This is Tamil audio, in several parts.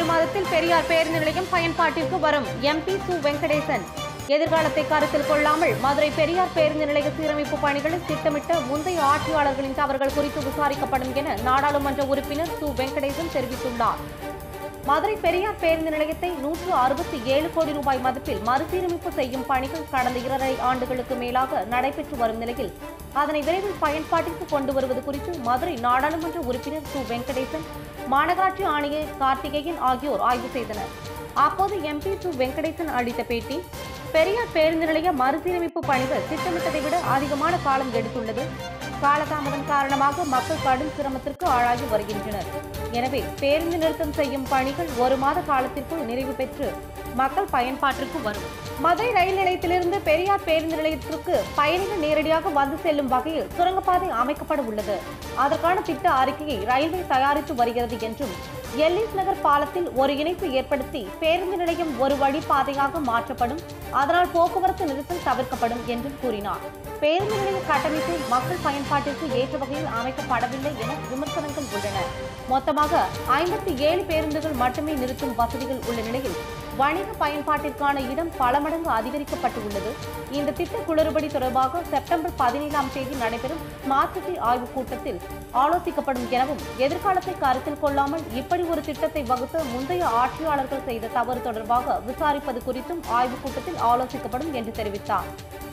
மாதத்தில் பெரியார் பேருந்து நிலையம் பயன்பாட்டிற்கு வரும் எம்பி சு வெங்கடேசன் எதிர்காலத்தை கருத்தில் கொள்ளாமல் மதுரை பெரியார் பேருந்து நிலைய சீரமைப்பு பணிகளில் திட்டமிட்ட முந்தைய ஆட்சியாளர்களின் தவறுகள் குறித்து விசாரிக்கப்படும் என நாடாளுமன்ற உறுப்பினர் சு வெங்கடேசன் தெரிவித்துள்ளார் மதுரை பெரியார் பேருந்து நிலையத்தை நூற்று அறுபத்தி ஏழு கோடி ரூபாய் மதிப்பில் மறுசீரமைப்பு செய்யும் பணிகள் கடந்த இரண்டரை ஆண்டுகளுக்கு மேலாக நடைபெற்று வரும் நிலையில் அதனை விரைவில் பயன்பாட்டிற்கு கொண்டு வருவது குறித்து மதுரை நாடாளுமன்ற உறுப்பினர் சு வெங்கடேசன் மாநகராட்சி ஆணையர் கார்த்திகேயன் ஆகியோர் ஆய்வு செய்தனர் அப்போது எம்பி சு வெங்கடேசன் அளித்த பேட்டி பெரியார் பேருந்து நிலைய மறுசீரமைப்பு பணிகள் திட்டமிட்டதை விட அதிகமான காலம் எடுத்துள்ளது காலதாமதம் காரணமாக மக்கள் கடும் சிரமத்திற்கு ஆளாகி வருகின்றனர் எனவே பேருந்து நிறுத்தம் செய்யும் பணிகள் ஒரு மாத காலத்திற்குள் நிறைவு பெற்று மக்கள் பயன்பாட்டிற்கு வரும் மதுரை ரயில் நிலையத்திலிருந்து பெரியார் பேருந்து நிலையத்திற்கு பயணிகள் நேரடியாக வந்து செல்லும் வகையில் சுரங்கப்பாதை அமைக்கப்பட உள்ளது அதற்கான திட்ட அறிக்கையை ரயில்வே தயாரித்து வருகிறது என்றும் எல்லிஸ் நகர் பாலத்தில் ஒரு இணைப்பு ஏற்படுத்தி பேருந்து நிலையம் ஒரு வழி பாதையாக மாற்றப்படும் அதனால் போக்குவரத்து நெரிசல் தவிர்க்கப்படும் என்றும் கூறினார் பேருந்து நிலைய கட்டமைப்பு மக்கள் பயன்பாட்டிற்கு ஏற்ற வகையில் அமைக்கப்படவில்லை என விமர்சனங்கள் உள்ளன மொத்தமாக ஐம்பத்தி ஏழு பேருந்துகள் மட்டுமே நிறுத்தும் வசதிகள் உள்ள நிலையில் வணிக பயன்பாட்டிற்கான இடம் பல மடங்கு அதிகரிக்கப்பட்டு உள்ளது இந்த திட்ட குளறுபடி தொடர்பாக செப்டம்பர் பதினேழாம் தேதி நடைபெறும் ஸ்மார்ட் சிட்டி ஆய்வுக் கூட்டத்தில் ஆலோசிக்கப்படும் எனவும் எதிர்காலத்தை கருத்தில் கொள்ளாமல் இப்படி ஒரு திட்டத்தை வகுத்த முந்தைய ஆட்சியாளர்கள் செய்த தவறு தொடர்பாக விசாரிப்பது குறித்தும் ஆய்வுக் கூட்டத்தில் ஆலோசிக்கப்படும் என்று தெரிவித்தார்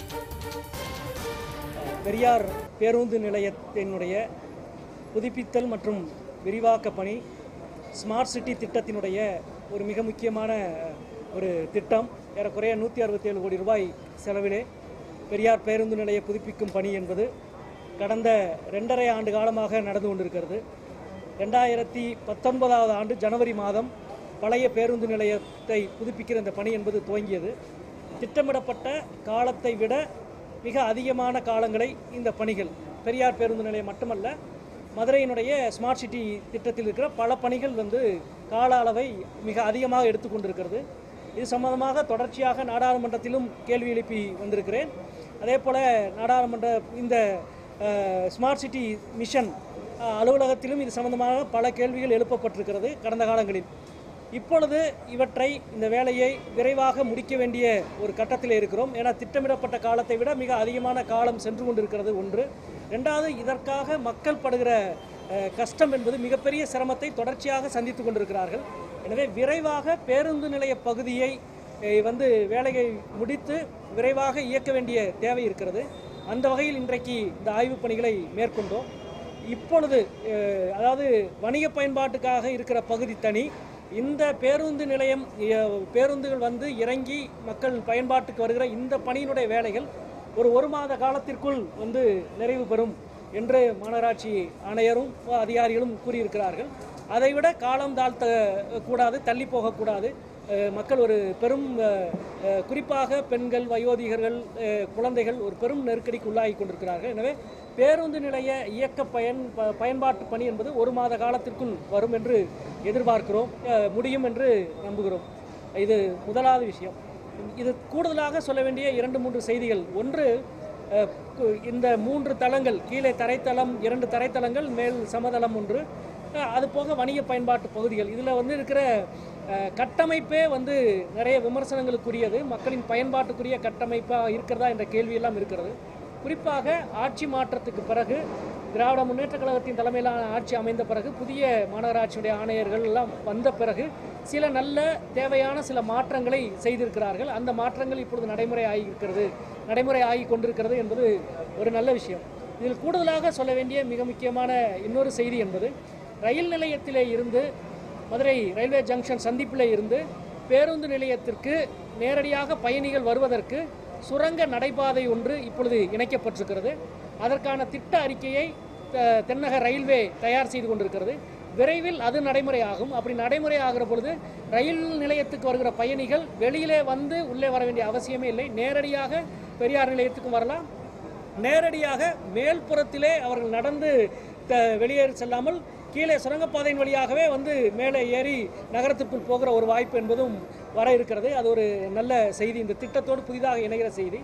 பெரியார் பேருந்து நிலையத்தினுடைய புதுப்பித்தல் மற்றும் விரிவாக்க பணி ஸ்மார்ட் சிட்டி திட்டத்தினுடைய ஒரு மிக முக்கியமான ஒரு திட்டம் ஏறக்குறைய நூற்றி அறுபத்தேழு கோடி ரூபாய் செலவிலே பெரியார் பேருந்து நிலைய புதுப்பிக்கும் பணி என்பது கடந்த ரெண்டரை ஆண்டு காலமாக நடந்து கொண்டிருக்கிறது ரெண்டாயிரத்தி பத்தொன்பதாவது ஆண்டு ஜனவரி மாதம் பழைய பேருந்து நிலையத்தை புதுப்பிக்கிற இந்த பணி என்பது துவங்கியது திட்டமிடப்பட்ட காலத்தை விட மிக அதிகமான காலங்களை இந்த பணிகள் பெரியார் பேருந்து நிலையம் மட்டுமல்ல மதுரையினுடைய ஸ்மார்ட் சிட்டி திட்டத்தில் இருக்கிற பல பணிகள் வந்து கால அளவை மிக அதிகமாக எடுத்துக்கொண்டிருக்கிறது இது சம்பந்தமாக தொடர்ச்சியாக நாடாளுமன்றத்திலும் கேள்வி எழுப்பி வந்திருக்கிறேன் அதே போல் நாடாளுமன்ற இந்த அஹ், ஸ்மார்ட் சிட்டி மிஷன் அஹ், அலுவலகத்திலும் இது சம்பந்தமாக பல கேள்விகள் எழுப்பப்பட்டிருக்கிறது கடந்த காலங்களில் இப்பொழுது இவற்றை இந்த வேலையை விரைவாக முடிக்க வேண்டிய ஒரு கட்டத்தில் இருக்கிறோம் ஏன்னா திட்டமிடப்பட்ட காலத்தை விட மிக அதிகமான காலம் சென்று கொண்டிருக்கிறது ஒன்று ரெண்டாவது இதற்காக மக்கள் படுகிற அஹ், கஷ்டம் என்பது மிகப்பெரிய சிரமத்தை தொடர்ச்சியாக சந்தித்து கொண்டிருக்கிறார்கள் எனவே விரைவாக பேருந்து நிலைய பகுதியை அஹ், வந்து வேலையை முடித்து விரைவாக இயக்க வேண்டிய தேவை இருக்கிறது அந்த வகையில் இன்றைக்கு இந்த ஆய்வுப் பணிகளை மேற்கொண்டோம் இப்பொழுது அஹ், அதாவது வணிக பயன்பாட்டுக்காக இருக்கிற பகுதி தனி இந்த பேருந்து நிலையம் அஹ், பேருந்துகள் வந்து இறங்கி மக்கள் பயன்பாட்டுக்கு வருகிற இந்த பணியினுடைய வேலைகள் ஒரு ஒரு மாத காலத்திற்குள் வந்து நிறைவு பெறும் என்று மாநகராட்சி ஆணையரும் அதிகாரிகளும் கூறியிருக்கிறார்கள் அதைவிட காலம் தாழ்த்த கூடாது தள்ளி போகக்கூடாது அஹ், மக்கள் ஒரு பெரும் அஹ், அஹ், குறிப்பாக பெண்கள் வயோதிகர்கள் அஹ், குழந்தைகள் ஒரு பெரும் நெருக்கடிக்கு உள்ளாகி கொண்டிருக்கிறார்கள் எனவே பேருந்து நிலைய இயக்க பயன் ப- பயன்பாட்டு பணி என்பது ஒரு மாத காலத்திற்குள் வரும் என்று எதிர்பார்க்கிறோம் அஹ், முடியும் என்று நம்புகிறோம் இது முதலாவது விஷயம் இது கூடுதலாக சொல்ல வேண்டிய இரண்டு மூன்று செய்திகள் ஒன்று அஹ், கு- இந்த மூன்று தளங்கள் கீழே தரைத்தளம் இரண்டு தரைத்தளங்கள் மேல் சமதளம் ஒன்று அஹ், அது போக வணிக பயன்பாட்டு பகுதிகள் இதில் வந்து இருக்கிற அஹ், கட்டமைப்பே வந்து நிறைய விமர்சனங்களுக்குரியது மக்களின் பயன்பாட்டுக்குரிய கட்டமைப்பாக இருக்கிறதா என்ற கேள்வியெல்லாம் இருக்கிறது குறிப்பாக ஆட்சி மாற்றத்துக்கு பிறகு திராவிட முன்னேற்றக் கழகத்தின் தலைமையிலான ஆட்சி அமைந்த பிறகு புதிய மாநகராட்சியுடைய ஆணையர்கள் எல்லாம் வந்த பிறகு சில நல்ல தேவையான சில மாற்றங்களை செய்திருக்கிறார்கள் அந்த மாற்றங்கள் இப்பொழுது நடைமுறை ஆகியிருக்கிறது நடைமுறை ஆகி கொண்டிருக்கிறது என்பது ஒரு நல்ல விஷயம் இதில் கூடுதலாக சொல்ல வேண்டிய மிக முக்கியமான இன்னொரு செய்தி என்பது ரயில் நிலையத்திலே இருந்து மதுரை ரயில்வே ஜங்ஷன் சந்திப்பிலே இருந்து பேருந்து நிலையத்திற்கு நேரடியாக பயணிகள் வருவதற்கு சுரங்க நடைபாதை ஒன்று இப்பொழுது இணைக்கப்பட்டிருக்கிறது அதற்கான திட்ட அறிக்கையை த- தென்னக ரயில்வே தயார் செய்து கொண்டிருக்கிறது விரைவில் அது நடைமுறையாகும் அப்படி நடைமுறை ஆகிற பொழுது ரயில் நிலையத்துக்கு வருகிற பயணிகள் வெளியிலே வந்து உள்ளே வர வேண்டிய அவசியமே இல்லை நேரடியாக பெரியார் நிலையத்துக்கும் வரலாம் நேரடியாக மேல்புறத்திலே அவர்கள் நடந்து த- வெளியேறி செல்லாமல் கீழே சுரங்கப்பாதையின் வழியாகவே வந்து மேலே ஏறி நகரத்திற்குள் போகிற ஒரு வாய்ப்பு என்பதும் வர இருக்கிறது அது ஒரு நல்ல செய்தி இந்த திட்டத்தோடு புதிதாக இணைகிற செய்தி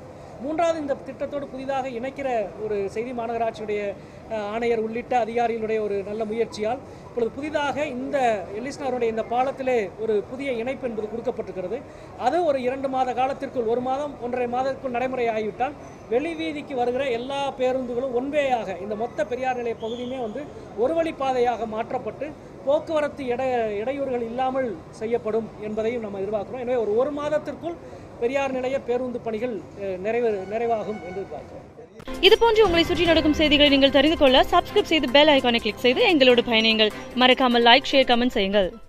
மூன்றாவது இந்த திட்டத்தோடு புதிதாக இணைக்கிற ஒரு செய்தி மாநகராட்சியுடைய அஹ், ஆணையர் உள்ளிட்ட அதிகாரிகளுடைய ஒரு நல்ல முயற்சியால் இப்பொழுது புதிதாக இந்த எல்லிஸ்னருடைய இந்த பாலத்திலே ஒரு புதிய இணைப்பு என்பது கொடுக்கப்பட்டிருக்கிறது அது ஒரு இரண்டு மாத காலத்திற்குள் ஒரு மாதம் ஒன்றரை மாதத்திற்குள் நடைமுறை ஆகிவிட்டால் வெளி வீதிக்கு வருகிற எல்லா பேருந்துகளும் ஒன்வேயாக இந்த மொத்த பெரியார் நிலைய பகுதியுமே வந்து ஒரு வழிப்பாதையாக மாற்றப்பட்டு போக்குவரத்து இடை இடையூறுகள் இல்லாமல் செய்யப்படும் என்பதையும் நம்ம எதிர்பார்க்கிறோம் எனவே ஒரு ஒரு மாதத்திற்குள் பெரியார் நிலைய பேருந்து பணிகள் அஹ், நிறைவு நிறைவாகும் என்று பார்க்கிறோம் இது போன்று உங்களை சுற்றி நடக்கும் செய்திகளை நீங்கள் தெரிந்து கொள்ள சப்ஸ்கிரைப் செய்து பெல் ஐகானை கிளிக் செய்து எங்களோடு பயணியுங்கள் மறக்காமல் லைக் ஷேர் கமெண்ட் செய்யுங்கள்